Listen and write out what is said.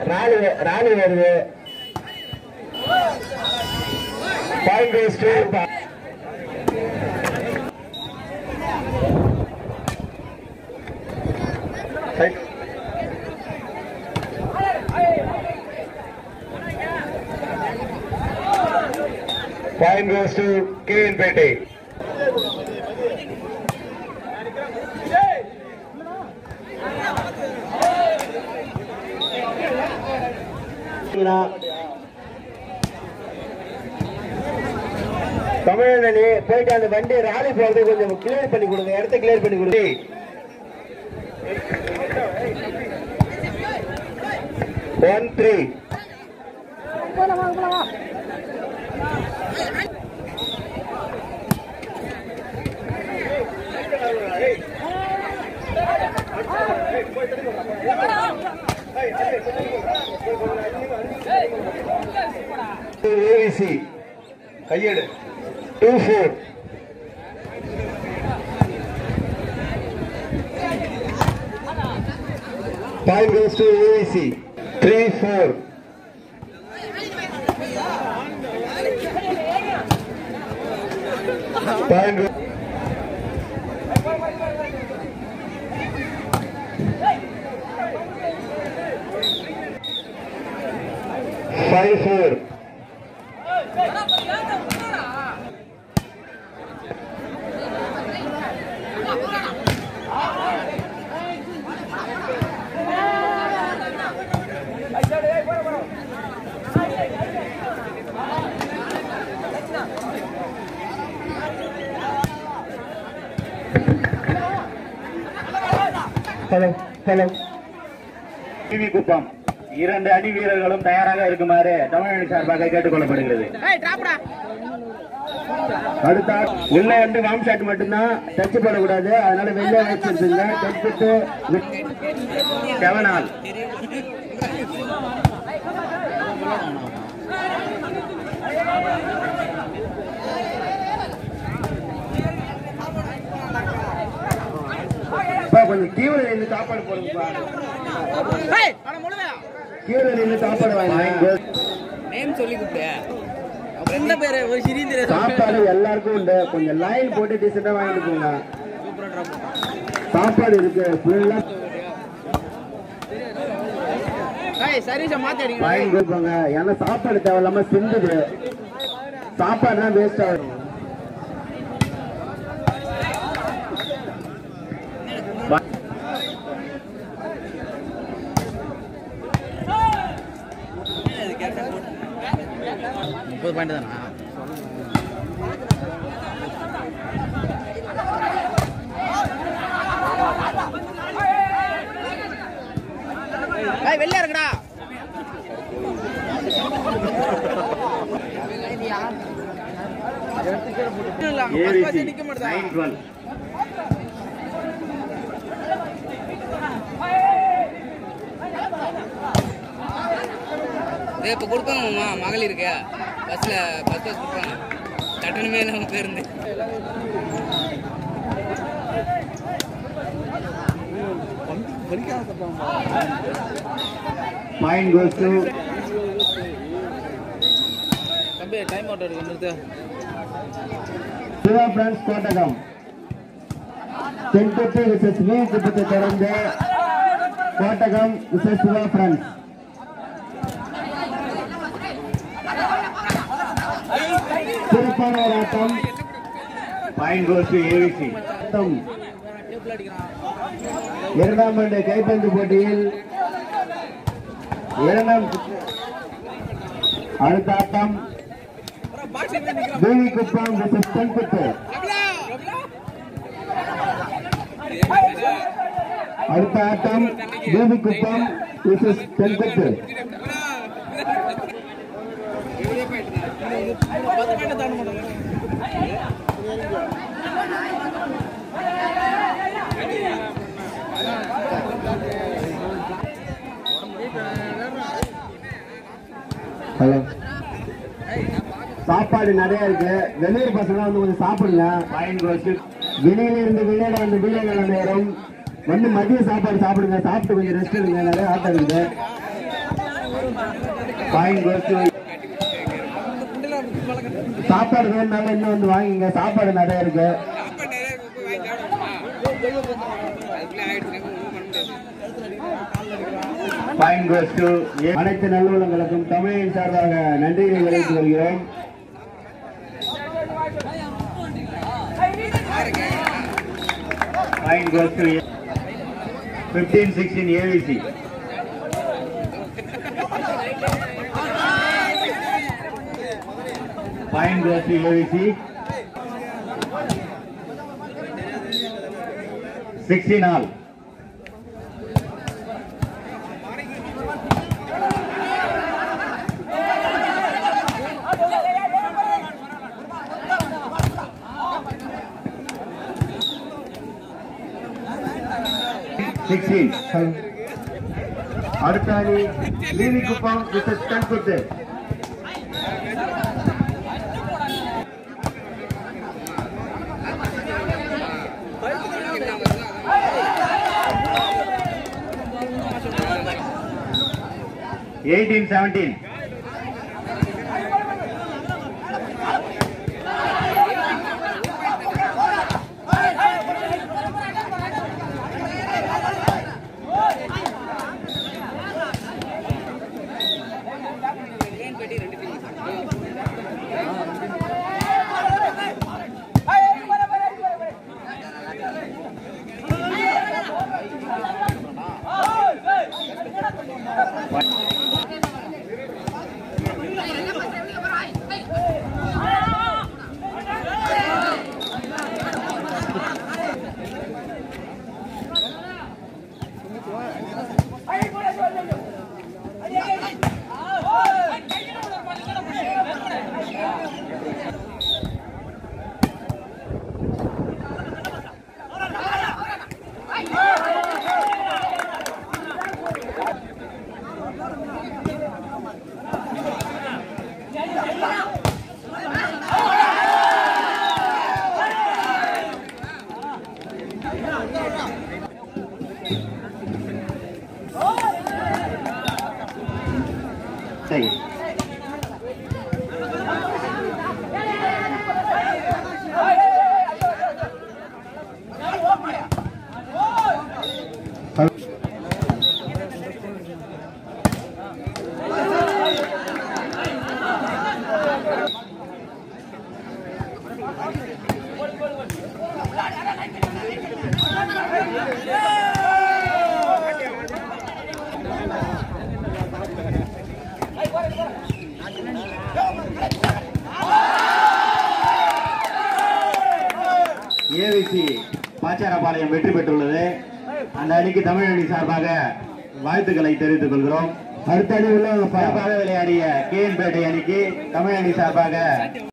ராலி rally வருது point waste point goes to K N Pettai தமிழனி போயிட்டு அந்த வண்டி ராலி போறது கொஞ்சம் கிளியர் பண்ணி கொடுங்க இடத்த கிளியர் பண்ணி கொடுங்க ஒன் த்ரீ ஏவிசி கையெடு two four point goes to AVC three four point five four hello hello TV Kuppam இரண்டு அணி வீரர்களும் தயாராக இருக்குமாறு தமிழ்நாடு சார்பாக கேட்டுக்கொள்ளப்படுகிறது அடுத்த உள்ள வந்து வாம் ஷாட் மட்டும்தான் டச் பண்ணக்கூடாது அதனால வெளியே வச்சிருந்துங்க டச்சுட்டு செவன் ஆல் கொஞ்சம் கீழே நின்று சாப்பாடு போடுங்கப்பா கீழே நின்று சாப்பாடு வாங்க நேம் சொல்லி கூப்பிடு அப்புறம் எந்த பேரு ஒரு சிறிய தெரியாது சாப்பாடு எல்லாருக்கும் உண்டு கொஞ்சம் லைன் போட்டு டீசெண்டா வாங்கிட்டு போங்க சாப்பாடு இருக்கு ஃபுல்லா சர்வீஸை மாத்தி அடிங்க வாங்கி கொடுப்பாங்க ஏன்னா சாப்பாடு தேவையில்லாம சிந்துது சாப்பாடு தான் வேஸ்ட் ஆகும் முப்பது பாயிண்ட் தானா ஏய் வெளில இருக்குடா ஏவிசி நிக்க மாட்டேதா நைன் டுவெல் இதே இப்போ கொடுப்பாங்க மாமா மகளிருக்கு பஸ்ஸில் பஸ் பஸ் கொடுப்பாங்க கட்டணமே நம்ம பேருந்து பாயிண்ட் கோஸ் டு தம்பி டைம் அவுட் எடுக்க நிறுத்து சிவா பிரான்ஸ் கோட்டகம் தென்பட்டு விசஸ் வி குப்பத்தை தொடர்ந்து கோட்டகம் விசஸ் சிவா பிரான்ஸ் சிறப்பான ஒரு ஆட்டம் பாயிண்ட் கோஸ் டு ஏவிசி ஆட்டம் இரண்டாம் ஆண்டு கைப்பந்து போட்டியில் இரண்டாம் சுற்று. அடுத்த ஆட்டம் தேவி குப்பம் விசஸ் தென்பட்டு அடுத்த ஆட்டம் தேவி குப்பம் விசஸ் தென்பட்டு ஹலோ சாப்பாடு நிறைய இருக்கு வெளியூர் பசங்க வந்து கொஞ்சம் சாப்பிடுங்க வெளியில இருந்து விளையாட வந்து வீரர்கள் நேரம் வந்து மதிய சாப்பாடு சாப்பிடுங்க சாப்பிட்டு கொஞ்சம் ரெஸ்ட் எடுங்க நிறைய ஆட்டம் இருக்குது பாயிண்ட் கோஸ் டு சாப்பாடு வேணுனாலும் இன்னும் வந்து வாங்கிங்க சாப்பாடு நிறைய இருக்கு சாப்பாடு நிறைய இருக்கு, போய் வாங்கி சாப்பிடுவோமா? அதுக்குள்ளே ஆயிடுச்சுன்னா ஒண்ணும் பண்ண முடியாது. பாயிண்ட் கோஸ் டு அனைத்து நல்லுள்ளங்களுக்கும் தமிழின் சார்பாக நன்றியை தெரிவித்துக் கொள்கிறோம் point goes to fifteen sixteen AVC point goes to AVC sixteen all sixteen அடுத்த அணி நீதி குப்பம் விசஸ் கண்குத்து எயிட்டீன் செவன்டீன் ஏன் பெட்டி ரெண்டு டீம் சரி ஏவிசி பாச்சாரபாளையம் வெற்றி பெற்றுள்ளது அந்த அணிக்கு தமிழ் அணி சார்பாக வாழ்த்துக்களை தெரிவித்துக் கொள்கிறோம் அடுத்த அணி உள்ள சிறப்பாக விளையாடிய கேஎன்பேட்டை அணிக்கு தமிழ் அணி சார்பாக